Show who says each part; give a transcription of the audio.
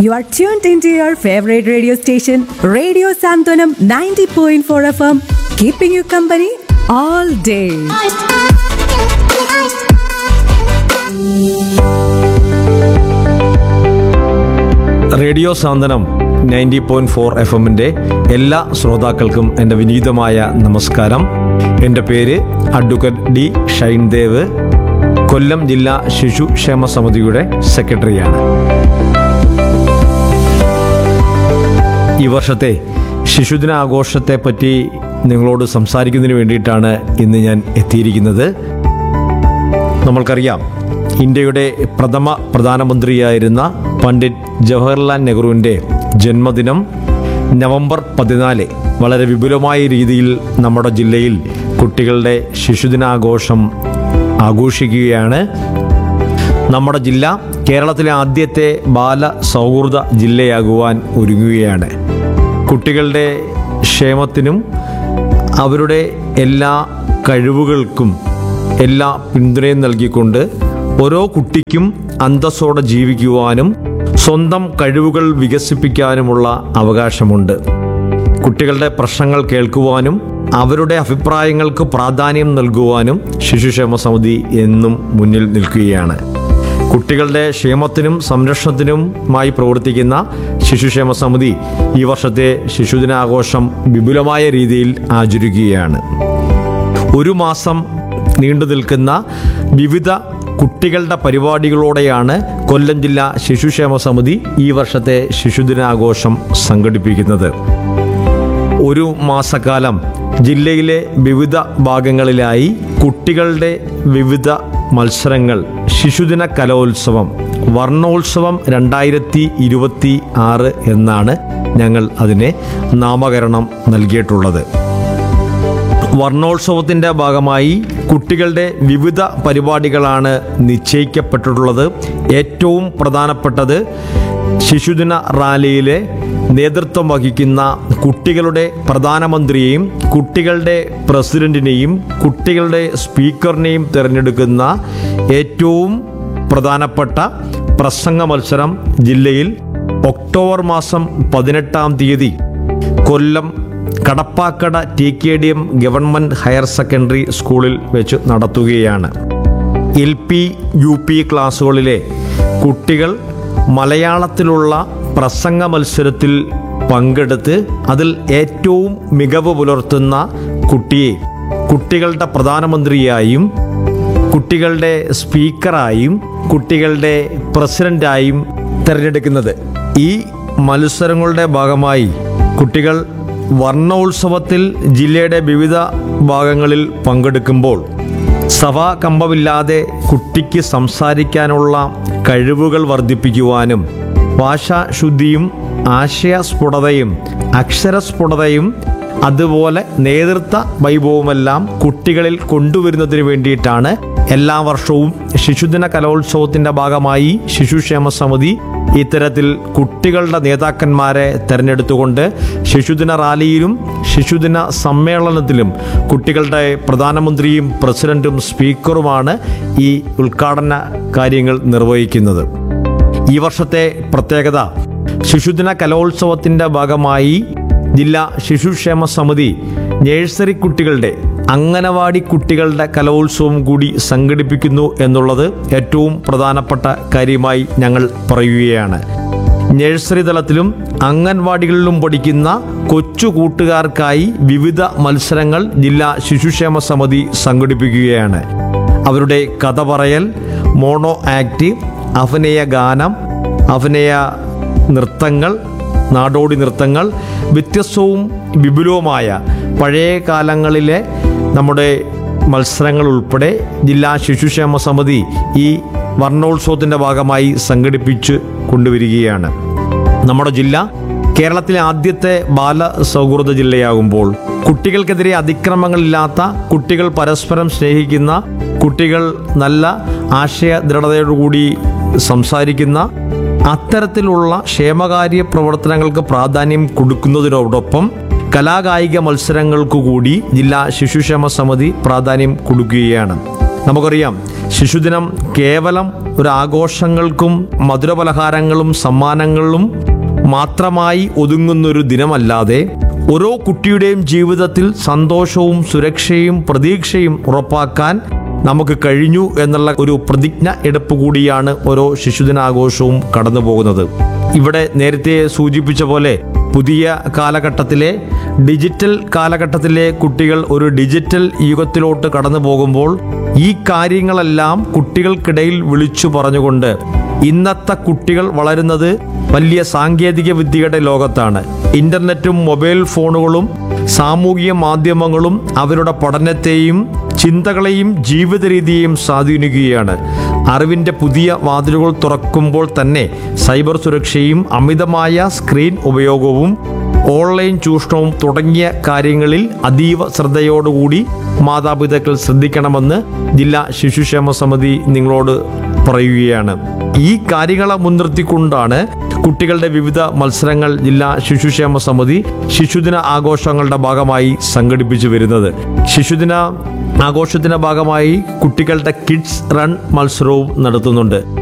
Speaker 1: You are tuned into your favorite radio station, Radio Santonam 90.4 FM, keeping you company all day.
Speaker 2: Radio Santhwanam ninety point four F എമ്മിൻ്റെ എല്ലാ ശ്രോതാക്കൾക്കും എൻ്റെ വിനീതമായ നമസ്കാരം എൻ്റെ പേര് അഡ്വക്കറ്റ് ഡി ഷൈൻദേവ് കൊല്ലം ജില്ലാ ശിശു ക്ഷേമ സമിതിയുടെ സെക്രട്ടറിയാണ് ഈ വർഷത്തെ ശിശുദിന ആഘോഷത്തെ പറ്റി നിങ്ങളോട് സംസാരിക്കുന്നതിന് വേണ്ടിയിട്ടാണ് ഇന്ന് ഞാൻ എത്തിയിരിക്കുന്നത് നമ്മൾക്കറിയാം ഇന്ത്യയുടെ പ്രഥമ പ്രധാനമന്ത്രിയായിരുന്ന പണ്ഡിറ്റ് ജവഹർലാൽ നെഹ്റുവിൻ്റെ ജന്മദിനം നവംബർ പതിനാല് വളരെ വിപുലമായ രീതിയിൽ നമ്മുടെ ജില്ലയിൽ കുട്ടികളുടെ ശിശുദിനാഘോഷം ആഘോഷിക്കുകയാണ് നമ്മുടെ ജില്ല കേരളത്തിലെ ആദ്യത്തെ ബാല സൗഹൃദ ജില്ലയാകുവാൻ ഒരുങ്ങുകയാണ് കുട്ടികളുടെ ക്ഷേമത്തിനും അവരുടെ എല്ലാ കഴിവുകൾക്കും എല്ലാ പിന്തുണയും നൽകിക്കൊണ്ട് ഓരോ കുട്ടിക്കും അന്തസ്സോടെ ജീവിക്കുവാനും സ്വന്തം കഴിവുകൾ വികസിപ്പിക്കാനുമുള്ള അവകാശമുണ്ട് കുട്ടികളുടെ പ്രശ്നങ്ങൾ കേൾക്കുവാനും അവരുടെ അഭിപ്രായങ്ങൾക്ക് പ്രാധാന്യം നൽകുവാനും ശിശുക്ഷേമ സമിതി എന്നും മുന്നിൽ നിൽക്കുകയാണ് കുട്ടികളുടെ ക്ഷേമത്തിനും സംരക്ഷണത്തിനുമായി പ്രവർത്തിക്കുന്ന ശിശുക്ഷേമ സമിതി ഈ വർഷത്തെ ശിശുദിനാഘോഷം വിപുലമായ രീതിയിൽ ആചരിക്കുകയാണ് ഒരു മാസം നീണ്ടു നിൽക്കുന്ന വിവിധ കുട്ടികളുടെ പരിപാടികളോടെയാണ് കൊല്ലം ജില്ലാ ശിശുക്ഷേമ സമിതി ഈ വർഷത്തെ ശിശുദിനാഘോഷം സംഘടിപ്പിക്കുന്നത് ഒരു മാസക്കാലം ജില്ലയിലെ വിവിധ ഭാഗങ്ങളിലായി കുട്ടികളുടെ വിവിധ മത്സരങ്ങൾ ശിശുദിന കലോത്സവം വർണ്ണോത്സവം രണ്ടായിരത്തി ഇരുപത്തി ആറ് എന്നാണ് ഞങ്ങൾ അതിനെ നാമകരണം നൽകിയിട്ടുള്ളത് വർണ്ണോത്സവത്തിൻ്റെ ഭാഗമായി കുട്ടികളുടെ വിവിധ പരിപാടികളാണ് നിശ്ചയിക്കപ്പെട്ടിട്ടുള്ളത് ഏറ്റവും പ്രധാനപ്പെട്ടത് ശിശുദിന റാലിയിലെ നേതൃത്വം വഹിക്കുന്ന കുട്ടികളുടെ പ്രധാനമന്ത്രിയെയും കുട്ടികളുടെ പ്രസിഡന്റിനെയും കുട്ടികളുടെ സ്പീക്കറിനെയും തിരഞ്ഞെടുക്കുന്ന ഏറ്റവും പ്രധാനപ്പെട്ട പ്രസംഗ മത്സരം ജില്ലയിൽ ഒക്ടോബർ മാസം പതിനെട്ടാം തീയതി Kollam Kadappakada T K D M government higher secondary സ്കൂളിൽ വെച്ച് നടത്തുകയാണ് എൽ പി യു പി ക്ലാസ്സുകളിലെ കുട്ടികൾ മലയാളത്തിലുള്ള പ്രസംഗ മത്സരത്തിൽ പങ്കെടുത്ത് അതിൽ ഏറ്റവും മികവ് പുലർത്തുന്ന കുട്ടിയെ കുട്ടികളുടെ പ്രധാനമന്ത്രിയായും കുട്ടികളുടെ സ്പീക്കറായും കുട്ടികളുടെ പ്രസിഡന്റായും തിരഞ്ഞെടുക്കുന്നത് ഈ മത്സരങ്ങളുടെ ഭാഗമായി കുട്ടികൾ വർണ്ണോത്സവത്തിൽ ജില്ലയുടെ വിവിധ ഭാഗങ്ങളിൽ പങ്കെടുക്കുമ്പോൾ സഭാകമ്പമില്ലാതെ കുട്ടിക്ക് സംസാരിക്കാനുള്ള കഴിവുകൾ വർദ്ധിപ്പിക്കുവാനും ഭാഷാശുദ്ധിയും ആശയസ്ഫുടതയും അക്ഷരസ്ഫുടതയും അതുപോലെ നേതൃത്വ വൈഭവമെല്ലാം കുട്ടികളിൽ കൊണ്ടുവരുന്നതിന് വേണ്ടിയിട്ടാണ് എല്ലാ വർഷവും ശിശുദിന കലോത്സവത്തിന്റെ ഭാഗമായി ശിശുക്ഷേമ സമിതി ഇത്തരത്തിൽ കുട്ടികളുടെ നേതാക്കന്മാരെ തെരഞ്ഞെടുത്തുകൊണ്ട് ശിശുദിന റാലിയിലും ശിശുദിന സമ്മേളനത്തിലും കുട്ടികളുടെ പ്രധാനമന്ത്രിയും പ്രസിഡന്റും സ്പീക്കറുമാണ് ഈ ഉദ്ഘാടന കാര്യങ്ങൾ നിർവഹിക്കുന്നത് ഈ വർഷത്തെ പ്രത്യേകത ശിശുദിന കലോത്സവത്തിന്റെ ഭാഗമായി ജില്ലാ ശിശുക്ഷേമ സമിതി നഴ്സറി കുട്ടികളുടെ അംഗനവാടി കുട്ടികളുടെ കലോത്സവം കൂടി സംഘടിപ്പിക്കുന്നു എന്നുള്ളത് ഏറ്റവും പ്രധാനപ്പെട്ട കാര്യമായി ഞങ്ങൾ പറയുകയാണ് നഴ്സറി തലത്തിലും അംഗൻവാടികളിലും പഠിക്കുന്ന കൊച്ചു കൂട്ടുകാർക്കായി വിവിധ മത്സരങ്ങൾ ജില്ലാ ശിശുക്ഷേമ സമിതി സംഘടിപ്പിക്കുകയാണ് അവരുടെ കഥ പറയൽ മോണോ ആക്ട് അഭിനയ ഗാനം അഭിനയ നൃത്തങ്ങൾ നാടോടി നൃത്തങ്ങൾ വ്യത്യസ്തവും വിപുലവുമായ പഴയ കാലങ്ങളിലെ നമ്മുടെ മത്സരങ്ങൾ ഉൾപ്പെടെ ജില്ലാ ശിശുക്ഷേമ സമിതി ഈ വർണ്ണോത്സവത്തിൻ്റെ ഭാഗമായി സംഘടിപ്പിച്ച് കൊണ്ടുവരികയാണ് നമ്മുടെ ജില്ല കേരളത്തിലെ ആദ്യത്തെ ബാല സൗഹൃദ ജില്ലയാകുമ്പോൾ കുട്ടികൾക്കെതിരെ അതിക്രമങ്ങളില്ലാത്ത കുട്ടികൾ പരസ്പരം സ്നേഹിക്കുന്ന കുട്ടികൾ നല്ല ആശയ ദൃഢതയോടുകൂടി സംസാരിക്കുന്ന അത്തരത്തിലുള്ള ക്ഷേമകാര്യ പ്രവർത്തനങ്ങൾക്ക് പ്രാധാന്യം കൊടുക്കുന്നതിനോടൊപ്പം കലാകായിക മത്സരങ്ങൾക്കു കൂടി ജില്ലാ ശിശുക്ഷേമ സമിതി പ്രാധാന്യം കൊടുക്കുകയാണ് നമുക്കറിയാം ശിശുദിനം കേവലം ഒരു ആഘോഷങ്ങൾക്കും മധുരപലഹാരങ്ങളും സമ്മാനങ്ങളും മാത്രമായി ഒതുങ്ങുന്നൊരു ദിനമല്ലാതെ ഓരോ കുട്ടിയുടെയും ജീവിതത്തിൽ സന്തോഷവും സുരക്ഷയും പ്രതീക്ഷയും ഉറപ്പാക്കാൻ നമുക്ക് കഴിഞ്ഞു എന്നുള്ള ഒരു പ്രതിജ്ഞ എടുപ്പ് കൂടിയാണ് ഓരോ ശിശുദിനാഘോഷവും കടന്നു പോകുന്നത് ഇവിടെ നേരത്തെ സൂചിപ്പിച്ച പോലെ പുതിയ കാലഘട്ടത്തിലെ ഡിജിറ്റൽ കാലഘട്ടത്തിലെ കുട്ടികൾ ഒരു ഡിജിറ്റൽ യുഗത്തിലോട്ട് കടന്നു പോകുമ്പോൾ ഈ കാര്യങ്ങളെല്ലാം കുട്ടികൾക്കിടയിൽ വിളിച്ചു പറഞ്ഞുകൊണ്ട് ഇന്നത്തെ കുട്ടികൾ വളരുന്നത് വലിയ സാങ്കേതിക വിദ്യയുടെ ലോകത്താണ് ഇന്റർനെറ്റും മൊബൈൽ ഫോണുകളും സാമൂഹിക മാധ്യമങ്ങളും അവരുടെ പഠനത്തെയും ചിന്തകളെയും ജീവിത രീതിയെയും സ്വാധീനിക്കുകയാണ് അറിവിൻ്റെ പുതിയ വാതിലുകൾ തുറക്കുമ്പോൾ തന്നെ സൈബർ സുരക്ഷയും അമിതമായ സ്ക്രീൻ ഉപയോഗവും ഓൺലൈൻ ചൂഷണവും തുടങ്ങിയ കാര്യങ്ങളിൽ അതീവ ശ്രദ്ധയോടുകൂടി മാതാപിതാക്കൾ ശ്രദ്ധിക്കണമെന്ന് ജില്ലാ ശിശുക്ഷേമ സമിതി നിങ്ങളോട് പറയുകയാണ് ഈ കാര്യങ്ങളെ മുൻനിർത്തിക്കൊണ്ടാണ് കുട്ടികളുടെ വിവിധ മത്സരങ്ങൾ ജില്ലാ ശിശുക്ഷേമ സമിതി ശിശുദിന ആഘോഷങ്ങളുടെ ഭാഗമായി സംഘടിപ്പിച്ചു വരുന്നത് ശിശുദിന ആഘോഷത്തിന്റെ ഭാഗമായി കുട്ടികളുടെ കിഡ്സ് റൺ മത്സരവും നടത്തുന്നുണ്ട്